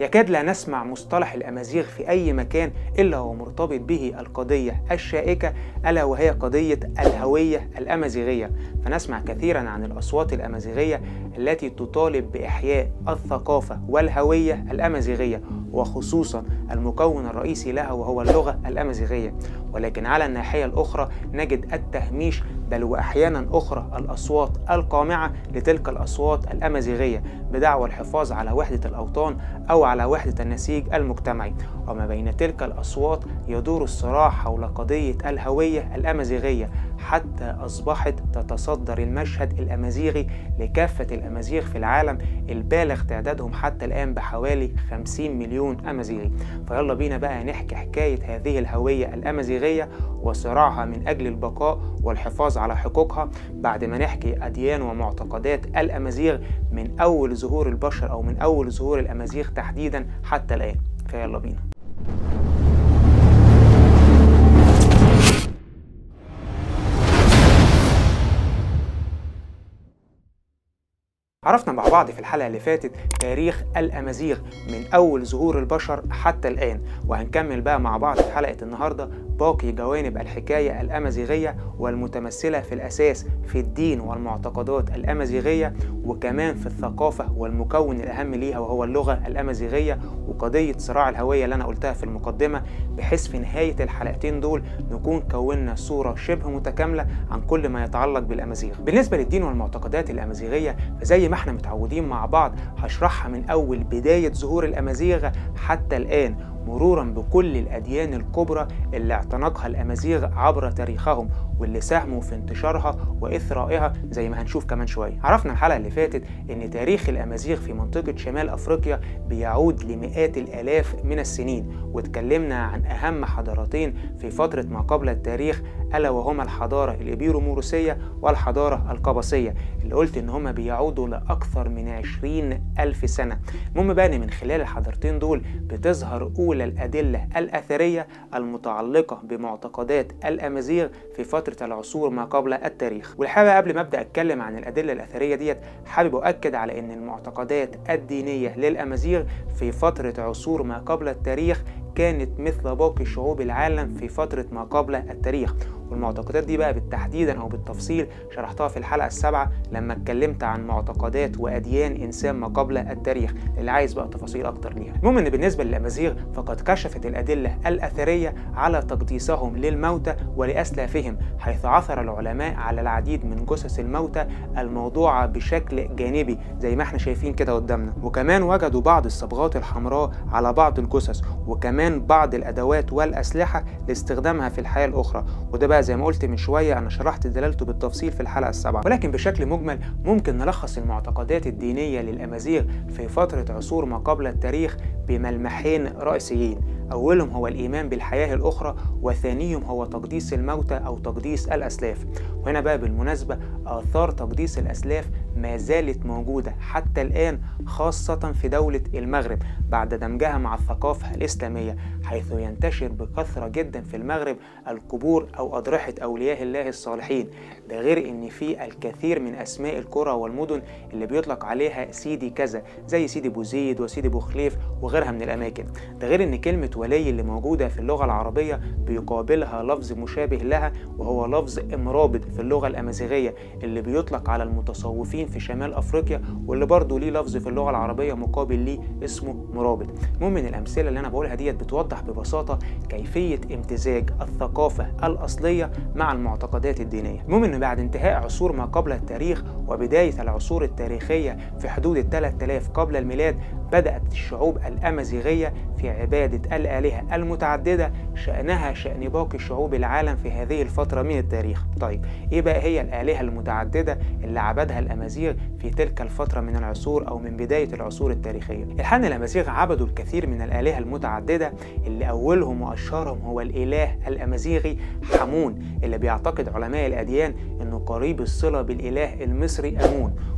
يكاد لا نسمع مصطلح الأمازيغ في أي مكان إلا هو مرتبط به القضية الشائكة ألا وهي قضية الهوية الأمازيغية فنسمع كثيرا عن الأصوات الأمازيغية التي تطالب بإحياء الثقافة والهوية الأمازيغية وخصوصا المكون الرئيسي لها وهو اللغة الأمازيغية ولكن على الناحية الأخرى نجد التهميش بل وأحيانا أخرى الأصوات القامعة لتلك الأصوات الأمازيغية بدعوى الحفاظ على وحدة الأوطان أو على وحدة النسيج المجتمعي وما بين تلك الأصوات يدور الصراع حول قضية الهوية الأمازيغية حتى أصبحت تتصدر المشهد الأمازيغي لكافة الأمازيغ في العالم البالغ تعدادهم حتى الآن بحوالي 50 مليون أمازيغي فيلا بينا بقى نحكي حكاية هذه الهوية الأمازيغية وصراعها من أجل البقاء والحفاظ على حقوقها بعد ما نحكي أديان ومعتقدات الأمازيغ من أول ظهور البشر أو من أول ظهور الأمازيغ تحديدا حتى الآن فيلا بينا عرفنا مع بعض في الحلقة اللي فاتت تاريخ الأمازيغ من أول ظهور البشر حتى الآن وهنكمل بقى مع بعض في حلقة النهاردة باقي جوانب الحكاية الأمازيغية والمتمثلة في الأساس في الدين والمعتقدات الأمازيغية وكمان في الثقافة والمكون الأهم ليها وهو اللغة الأمازيغية وقضية صراع الهوية اللي أنا قلتها في المقدمة بحيث في نهاية الحلقتين دول نكون كونا صورة شبه متكاملة عن كل ما يتعلق بالأمازيغ بالنسبة للدين والمعتقدات الأمازيغية فزي ما احنا متعودين مع بعض هشرحها من أول بداية ظهور الأمازيغ حتى الآن مرورا بكل الأديان الكبرى اللي اعتنقها الأمازيغ عبر تاريخهم واللي ساهموا في انتشارها وإثرائها زي ما هنشوف كمان شوية عرفنا الحلقة اللي فاتت إن تاريخ الأمازيغ في منطقة شمال أفريقيا بيعود لمئات الآلاف من السنين واتكلمنا عن أهم حضارتين في فترة ما قبل التاريخ ألا وهما الحضارة الإبيروموروسية والحضارة القبسية اللي قلت إن هما بيعودوا لأكثر من عشرين ألف سنة المهم بقى إن من خلال الحضارتين دول بتظهر أولى الأدلة الأثرية المتعلقة بمعتقدات الأمازيغ في فترة العصور ما قبل التاريخ والحقيقة قبل ما أبدأ أتكلم عن الأدلة الأثرية ديت حابب أؤكد على أن المعتقدات الدينية للأمازيغ في فترة عصور ما قبل التاريخ كانت مثل باقي شعوب العالم في فترة ما قبل التاريخ والمعتقدات دي بقى بالتحديدا او بالتفصيل شرحتها في الحلقه السابعه لما اتكلمت عن معتقدات واديان انسان ما قبل التاريخ اللي عايز بقى تفاصيل اكتر ليها المهم ان بالنسبه للامازيغ فقد كشفت الادله الاثريه على تقديسهم للموتى ولاسلافهم حيث عثر العلماء على العديد من جثث الموتى الموضوعه بشكل جانبي زي ما احنا شايفين كده قدامنا وكمان وجدوا بعض الصبغات الحمراء على بعض الجثث وكمان بعض الادوات والاسلحه لاستخدامها في الحياه الاخرى وده بقى زي ما قلت من شوية أنا شرحت دلالته بالتفصيل في الحلقة السابعة ولكن بشكل مجمل ممكن نلخص المعتقدات الدينية للأمازيغ في فترة عصور ما قبل التاريخ بملمحين رئيسيين أولهم هو الإيمان بالحياة الأخرى وثانيهم هو تقديس الموتى أو تقديس الأسلاف وهنا بقى بالمناسبة آثار تقديس الأسلاف ما زالت موجودة حتى الآن خاصة في دولة المغرب بعد دمجها مع الثقافة الإسلامية حيث ينتشر بكثرة جدا في المغرب القبور أو أضرحة أولياء الله الصالحين ده غير إن في الكثير من أسماء القرى والمدن اللي بيطلق عليها سيدي كذا زي سيدي بوزيد وسيدي بوخليف وغيرها من الأماكن ده غير إن كلمة ولي اللي موجودة في اللغة العربية بيقابلها لفظ مشابه لها وهو لفظ امرابط في اللغة الأمازيغية اللي بيطلق على المتصوفين في شمال أفريقيا واللي برضه ليه لفظ في اللغة العربية مقابل ليه اسمه مرابط المهم من الأمثلة اللي أنا بقولها ديت بتوضح ببساطة كيفية امتزاج الثقافة الأصلية مع المعتقدات الدينية المهم إن بعد انتهاء عصور ما قبل التاريخ وبداية العصور التاريخية في حدود ال 3000 قبل الميلاد بدأت الشعوب الأمازيغية في عبادة الآلهة المتعددة شأنها شأن باقي شعوب العالم في هذه الفترة من التاريخ طيب إيه بقى هي الآلهة المتعددة اللي عبدها الأمازيغ في تلك الفترة من العصور أو من بداية العصور التاريخية الحن الأمازيغ عبدوا الكثير من الآلهة المتعددة اللي أولهم وأشهرهم هو الإله الأمازيغي حمون اللي بيعتقد علماء الأديان أنه قريب الصلة بالإله المصري أمون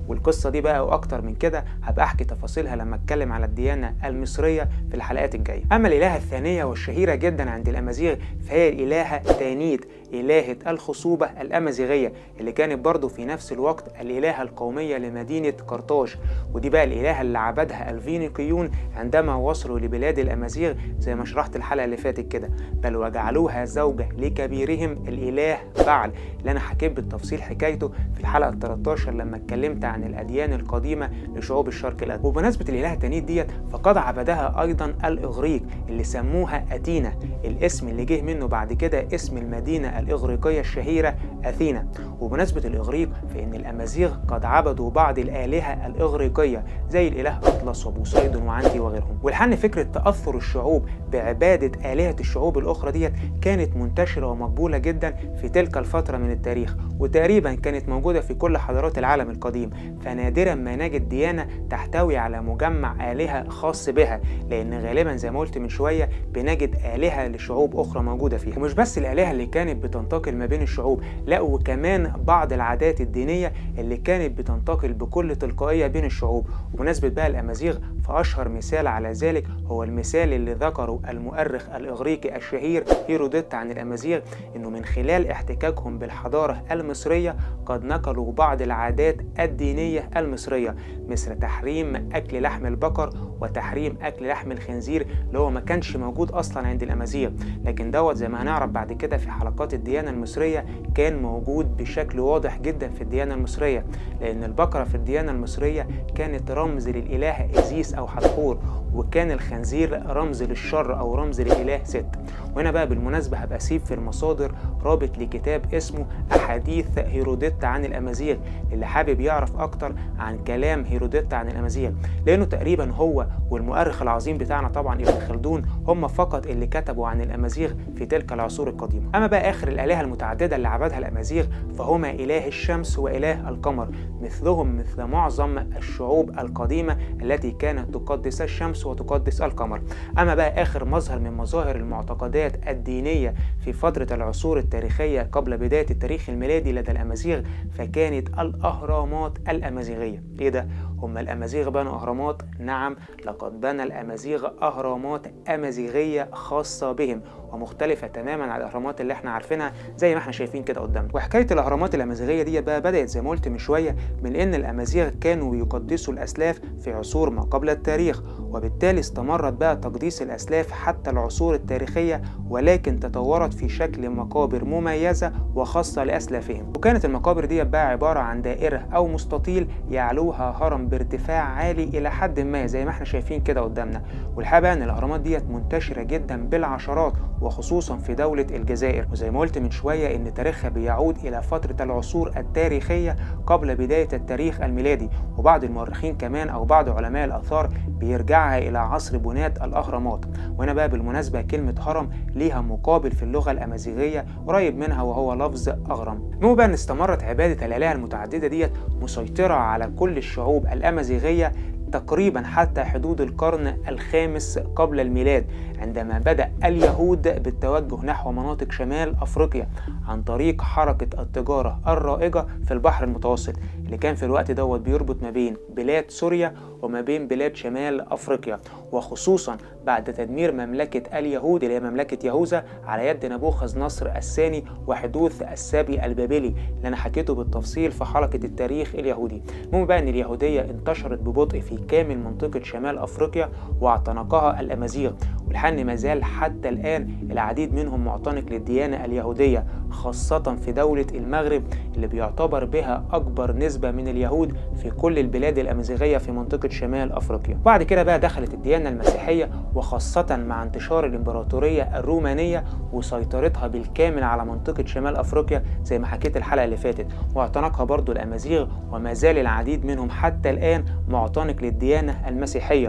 والقصة دي بقى وأكتر من كده هبقى أحكي تفاصيلها لما أتكلم على الديانة المصرية في الحلقات الجاية أما الإلهة الثانية والشهيرة جدا عند الأمازيغ فهي الإلهة تانيت إلهة الخصوبة الأمازيغية اللي كانت برضه في نفس الوقت الإلهة القومية لمدينة قرطاج ودي بقى الإلهة اللي عبدها الفينيقيون عندما وصلوا لبلاد الأمازيغ زي ما شرحت الحلقة اللي فاتت كده بل وجعلوها زوجة لكبيرهم الإله بعل اللي أنا حكيت بالتفصيل حكايته في الحلقة ال 13 لما اتكلمت عن الأديان القديمة لشعوب الشرق الأدنى وبمناسبة الإلهة تانيت ديت فقد عبدها أيضا الإغريق اللي سموها أتينا الاسم اللي جه منه بعد كده اسم المدينة الإغريقية الشهيرة أثينا وبمناسبة الإغريق فإن الأمازيغ قد عبدوا بعض الآلهة الإغريقية زي الإله أطلس وبوسيدون وعندي وغيرهم والحن فكرة تأثر الشعوب بعبادة آلهة الشعوب الأخرى ديت كانت منتشرة ومقبولة جدا في تلك الفترة من التاريخ وتقريبا كانت موجودة في كل حضارات العالم القديم فنادرا ما نجد ديانة تحتوي على مجمع آلهة خاص بها لأن غالبا زي ما قلت من شوية بنجد آلهة لشعوب أخرى موجودة فيها ومش بس الآلهة اللي كانت بتنتقل ما بين الشعوب لا وكمان بعض العادات الدينية اللي كانت بتنتقل بكل تلقائية بين الشعوب وبمناسبة بقى الأمازيغ فأشهر مثال على ذلك هو المثال اللي ذكره المؤرخ الإغريقي الشهير هيروديت عن الأمازيغ إنه من خلال احتكاكهم بالحضارة المصرية قد نقلوا بعض العادات الدينية المصرية مثل تحريم أكل لحم البقر وتحريم أكل لحم الخنزير اللي هو ما كانش موجود أصلا عند الأمازيغ لكن دوت زي ما هنعرف بعد كده في حلقات الديانة المصرية كان موجود بشكل واضح جدا في الديانة المصرية لأن البقرة في الديانة المصرية كانت رمز للإله إيزيس أو حتحور وكان الخنزير رمز للشر أو رمز للإله ست وهنا بقى بالمناسبة هبقى أسيب في المصادر رابط لكتاب اسمه أحاديث هيروديت عن الأمازيغ اللي حابب يعرف أكتر عن كلام هيروديت عن الأمازيغ لأنه تقريبا هو والمؤرخ العظيم بتاعنا طبعا ابن خلدون هم فقط اللي كتبوا عن الأمازيغ في تلك العصور القديمة أما بقى آخر الآلهة المتعددة اللي عبدها الأمازيغ فهما إله الشمس وإله القمر مثلهم مثل معظم الشعوب القديمة التي كانت تقدس الشمس وتقدس القمر أما بقى آخر مظهر من مظاهر المعتقدات الدينية في فترة العصور التاريخية قبل بداية التاريخ الميلادي لدى الأمازيغ فكانت الأهرامات الأمازيغية إيه ده؟ هم الأمازيغ بنوا أهرامات؟ نعم لقد بنى الأمازيغ أهرامات أمازيغية خاصة بهم ومختلفة تماما عن الأهرامات اللي احنا عارفينها زي ما احنا شايفين كده قدامنا وحكاية الأهرامات الأمازيغية دي بقى بدأت زي ما قلت من شوية من إن الأمازيغ كانوا يقدسوا الأسلاف في عصور ما قبل التاريخ وبالتالي استمرت بقى تقديس الأسلاف حتى العصور التاريخية ولكن تطورت في شكل مقابر مميزة وخاصة لأسلافهم وكانت المقابر دي بقى عبارة عن دائرة أو مستطيل يعلوها هرم بارتفاع عالي إلى حد ما زي ما احنا شايفين كده قدامنا والحقيقة إن الأهرامات ديت منتشرة جدا بالعشرات وخصوصا في دولة الجزائر وزي ما قلت من شوية إن تاريخها بيعود إلى فترة العصور التاريخية قبل بداية التاريخ الميلادي وبعض المؤرخين كمان أو بعض علماء الآثار بيرجعها إلى عصر بناة الأهرامات وهنا بقى بالمناسبة كلمة هرم ليها مقابل في اللغة الأمازيغية قريب منها وهو لفظ أغرم المهم بقى إن استمرت عبادة الآلهة المتعددة ديت مسيطرة على كل الشعوب الأمازيغية تقريبا حتى حدود القرن الخامس قبل الميلاد عندما بدأ اليهود بالتوجه نحو مناطق شمال أفريقيا عن طريق حركة التجارة الرائجة في البحر المتوسط اللي كان في الوقت دوت بيربط ما بين بلاد سوريا وما بين بلاد شمال أفريقيا وخصوصا بعد تدمير مملكة اليهود اللي هي مملكة يهوذا على يد نبوخذ نصر الثاني وحدوث السبي البابلي اللي أنا حكيته بالتفصيل في حلقة التاريخ اليهودي المهم بقى إن اليهودية انتشرت ببطء في كامل منطقة شمال أفريقيا واعتنقها الأمازيغ والحن ما زال حتى الآن العديد منهم معتنق للديانة اليهودية خاصة في دولة المغرب اللي بيعتبر بها أكبر نسبة من اليهود في كل البلاد الأمازيغية في منطقة شمال أفريقيا بعد كده بقى دخلت الديانة المسيحية وخاصة مع انتشار الإمبراطورية الرومانية وسيطرتها بالكامل على منطقة شمال أفريقيا زي ما حكيت الحلقة اللي فاتت واعتنقها برضو الأمازيغ وما زال العديد منهم حتى الآن معتنق للديانة المسيحية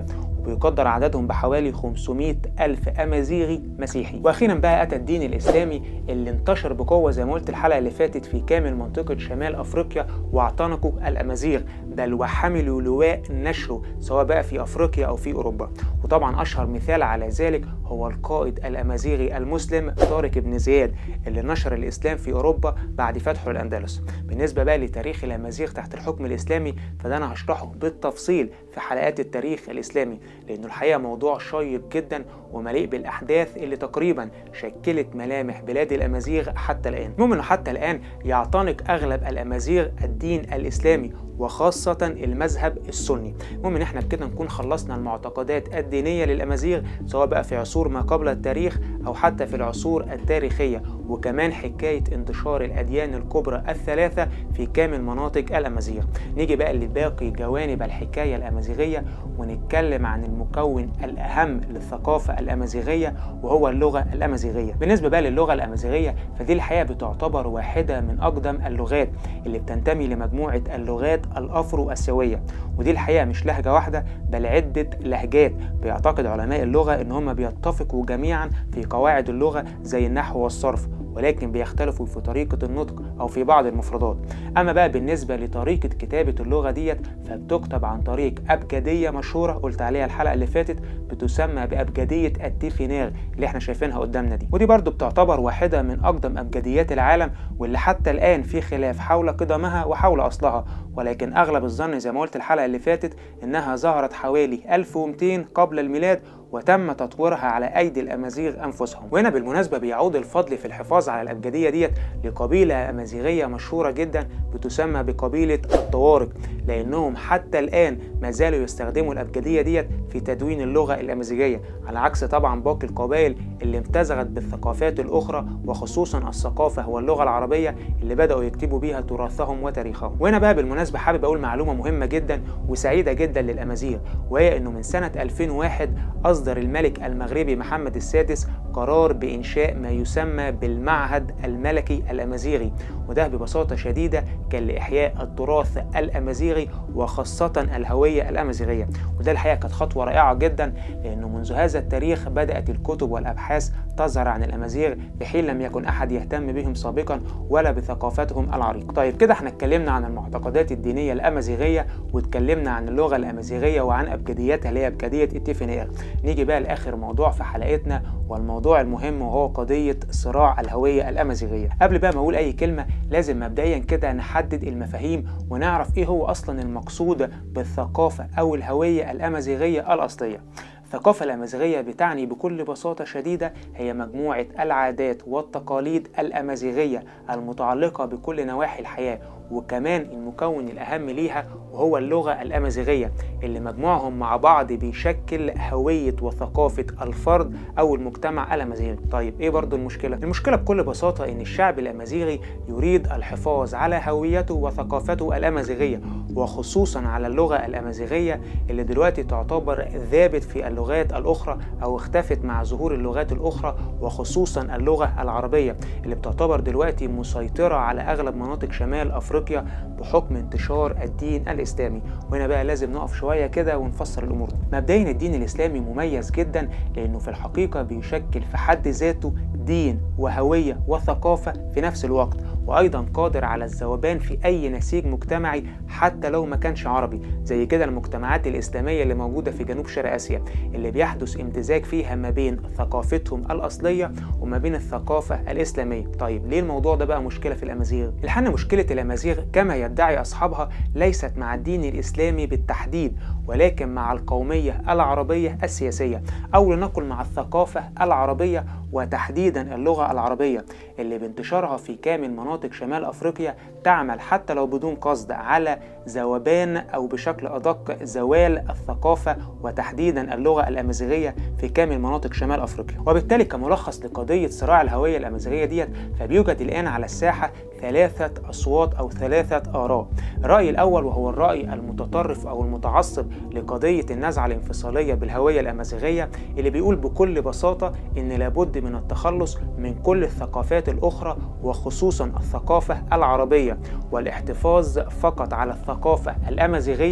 ويقدر عددهم بحوالي 500 ألف أمازيغي مسيحي وأخيرا بقى أتى الدين الإسلامي اللي انتشر بقوة زي ما قلت الحلقة اللي فاتت في كامل منطقة شمال أفريقيا واعتنقوا الأمازيغ بل وحملوا لواء نشره سواء بقى في أفريقيا أو في أوروبا وطبعا أشهر مثال على ذلك هو القائد الأمازيغي المسلم طارق بن زياد اللي نشر الإسلام في أوروبا بعد فتحه الأندلس بالنسبة بقى لتاريخ الأمازيغ تحت الحكم الإسلامي فده أنا هشرحه بالتفصيل في حلقات التاريخ الإسلامي لأنه الحقيقة موضوع شيق جدا ومليء بالأحداث اللي تقريبا شكلت ملامح بلاد الأمازيغ حتى الآن المهم أنه حتى الآن يعتنق أغلب الأمازيغ الدين الإسلامي وخاصة المذهب السني المهم ان احنا بكده نكون خلصنا المعتقدات الدينية للأمازيغ سواء بقى في عصور ما قبل التاريخ أو حتى في العصور التاريخية وكمان حكاية انتشار الأديان الكبرى الثلاثة في كامل مناطق الأمازيغ نيجي بقى لباقي جوانب الحكاية الأمازيغية ونتكلم عن المكون الأهم للثقافة الأمازيغية وهو اللغة الأمازيغية بالنسبة بقى للغة الأمازيغية فدي الحقيقة بتعتبر واحدة من أقدم اللغات اللي بتنتمي لمجموعة اللغات الأفرو آسيوية ودي الحقيقة مش لهجة واحدة بل عدة لهجات بيعتقد علماء اللغة إن هم بيتفقوا جميعا في قواعد اللغة زي النحو والصرف ولكن بيختلفوا في طريقة النطق أو في بعض المفردات أما بقى بالنسبة لطريقة كتابة اللغة ديت فبتكتب عن طريق أبجدية مشهورة قلت عليها الحلقة اللي فاتت بتسمى بأبجدية التيفينير اللي احنا شايفينها قدامنا دي ودي برضو بتعتبر واحدة من أقدم أبجديات العالم واللي حتى الآن في خلاف حول قدمها وحول أصلها ولكن أغلب الظن زي ما قلت الحلقة اللي فاتت إنها ظهرت حوالي 1200 قبل الميلاد وتم تطويرها على أيدي الأمازيغ أنفسهم وهنا بالمناسبة بيعود الفضل في الحفاظ على الأبجدية ديت لقبيلة أمازيغية مشهورة جدا بتسمى بقبيلة الطوارق لأنهم حتى الآن ما زالوا يستخدموا الأبجدية ديت في تدوين اللغة الأمازيغية على عكس طبعا باقي القبائل اللي امتزجت بالثقافات الأخرى وخصوصا الثقافة واللغة العربية اللي بدأوا يكتبوا بيها تراثهم وتاريخهم وهنا بقى بالمناسبة حابب أقول معلومة مهمة جدا وسعيدة جدا للأمازيغ وهي إنه من سنة 2001 أصدر الملك المغربي محمد السادس قرار بإنشاء ما يسمى بالمعهد الملكي الأمازيغي وده ببساطة شديدة كان لإحياء التراث الأمازيغي وخاصة الهوية الأمازيغية وده الحقيقة كانت خطوة رائعة جدا لأنه منذ هذا التاريخ بدأت الكتب والأبحاث تظهر عن الأمازيغ بحين لم يكن أحد يهتم بهم سابقا ولا بثقافتهم العريقة طيب كده احنا اتكلمنا عن المعتقدات الدينية الأمازيغية واتكلمنا عن اللغة الأمازيغية وعن أبجدياتها اللي هي أبجدية التيفينير نيجي بقى لآخر موضوع في حلقتنا والموضوع المهم وهو قضية صراع الهوية الأمازيغية قبل بقى ما أقول أي كلمة لازم مبدئيا كده نحدد المفاهيم ونعرف إيه هو أصلا المقصود بالثقافة أو الهوية الأمازيغية الأصلية الثقافة الأمازيغية بتعني بكل بساطة شديدة هي مجموعة العادات والتقاليد الأمازيغية المتعلقة بكل نواحي الحياة وكمان المكون الأهم ليها وهو اللغة الأمازيغية اللي مجموعهم مع بعض بيشكل هوية وثقافة الفرد أو المجتمع الأمازيغي طيب إيه برضو المشكلة؟ المشكلة بكل بساطة إن الشعب الأمازيغي يريد الحفاظ على هويته وثقافته الأمازيغية وخصوصا على اللغة الأمازيغية اللي دلوقتي تعتبر ذابت في اللغات الأخرى أو اختفت مع ظهور اللغات الأخرى وخصوصا اللغة العربية اللي بتعتبر دلوقتي مسيطرة على أغلب مناطق شمال أفريقيا بحكم انتشار الدين الإسلامي وهنا بقى لازم نقف شوية كده ونفسر الأمور دي مبدئيا الدين الإسلامي مميز جدا لأنه في الحقيقة بيشكل في حد ذاته دين وهوية وثقافة في نفس الوقت وأيضا قادر على الذوبان في أي نسيج مجتمعي حتى لو ما كانش عربي زي كده المجتمعات الإسلامية اللي موجودة في جنوب شرق آسيا اللي بيحدث امتزاج فيها ما بين ثقافتهم الأصلية وما بين الثقافة الإسلامية طيب ليه الموضوع ده بقى مشكلة في الأمازيغ؟ الحن مشكلة الأمازيغ كما يدعي أصحابها ليست مع الدين الإسلامي بالتحديد ولكن مع القومية العربية السياسية أو لنقل مع الثقافة العربية وتحديدا اللغة العربية اللي بانتشارها في كامل مناطق شمال أفريقيا تعمل حتى لو بدون قصد على ذوبان أو بشكل أدق زوال الثقافة وتحديدا اللغة الأمازيغية في كامل مناطق شمال أفريقيا وبالتالي كملخص لقضية صراع الهوية الأمازيغية ديت فبيوجد الآن على الساحة ثلاثة أصوات أو ثلاثة آراء الرأي الأول وهو الرأي المتطرف أو المتعصب لقضية النزعة الانفصالية بالهوية الأمازيغية اللي بيقول بكل بساطة إن لابد من التخلص من كل الثقافات الأخرى وخصوصا الثقافة العربية والاحتفاظ فقط على الثقافة الأمازيغية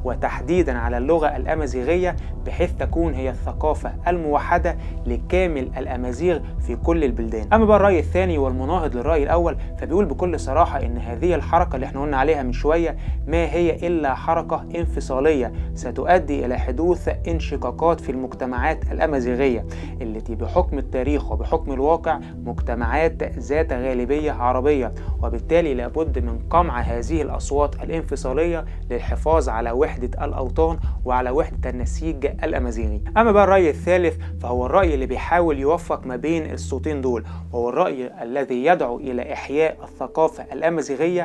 وتحديدا على اللغة الأمازيغية بحيث تكون هي الثقافة الموحدة لكامل الأمازيغ في كل البلدان أما بقى الرأي الثاني والمناهض للرأي الأول فبيقول بكل صراحة إن هذه الحركة اللي احنا قلنا عليها من شوية ما هي إلا حركة انفصالية ستؤدي إلى حدوث انشقاقات في المجتمعات الأمازيغية التي بحكم التاريخ وبحكم الواقع مجتمعات ذات غالبية عربية وبالتالي لابد من قمع هذه الأصوات الانفصالية للحفاظ على وحدة الأوطان وعلى وحدة النسيج الأمازيغي أما بقى الرأي الثالث فهو الرأي اللي بيحاول يوفق ما بين الصوتين دول وهو الرأي الذي يدعو إلى إحياء الثقافة الأمازيغية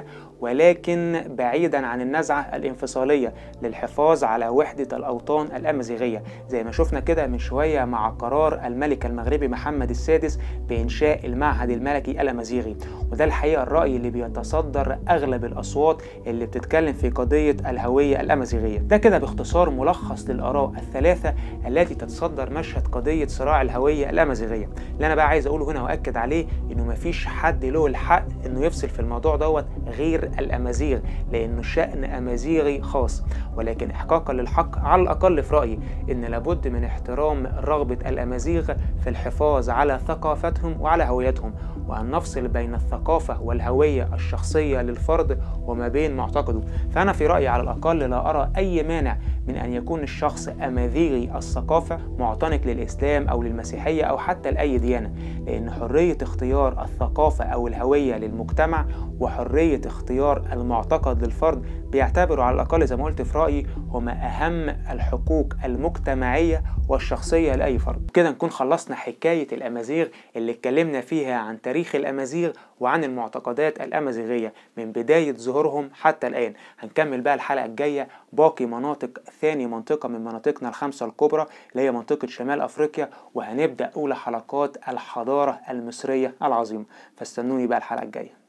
ولكن بعيدا عن النزعة الانفصالية للحفاظ على وحدة الأوطان الأمازيغية زي ما شفنا كده من شوية مع قرار الملك المغربي محمد السادس بإنشاء المعهد الملكي الأمازيغي وده الحقيقة الرأي اللي بيتصدر أغلب الأصوات اللي بتتكلم في قضية الهوية الأمازيغية ده كده باختصار ملخص للآراء الثلاثة التي تتصدر مشهد قضية صراع الهوية الأمازيغية اللي أنا بقى عايز أقوله هنا وأكد عليه إنه مفيش حد له الحق إنه يفصل في الموضوع دوت غير الأمازيغ لأنه شأن أمازيغي خاص ولكن إحقاقا للحق على الأقل في رأيي إن لابد من احترام رغبة الأمازيغ في الحفاظ على ثقافتهم وعلى هويتهم وأن نفصل بين الثقافة والهوية الشخصية للفرد وما بين معتقده فأنا في رأيي على الأقل لا أرى أي مانع من أن يكون الشخص أمازيغي الثقافة معتنق للإسلام أو للمسيحية أو حتى لأي ديانة لأن حرية اختيار الثقافة أو الهوية للمجتمع وحرية اختيار المعتقد للفرد بيعتبروا على الأقل زي ما قلت في رأيي هما أهم الحقوق المجتمعية والشخصية لأي فرد كده نكون خلصنا حكاية الأمازيغ اللي اتكلمنا فيها عن تاريخ الأمازيغ وعن المعتقدات الأمازيغية من بداية ظهورهم حتى الآن هنكمل بقى الحلقة الجاية باقي مناطق ثاني منطقة من مناطقنا الخمسة الكبرى اللي هي منطقة شمال أفريقيا وهنبدأ أولى حلقات الحضارة المصرية العظيمة فاستنوني بقى الحلقة الجاية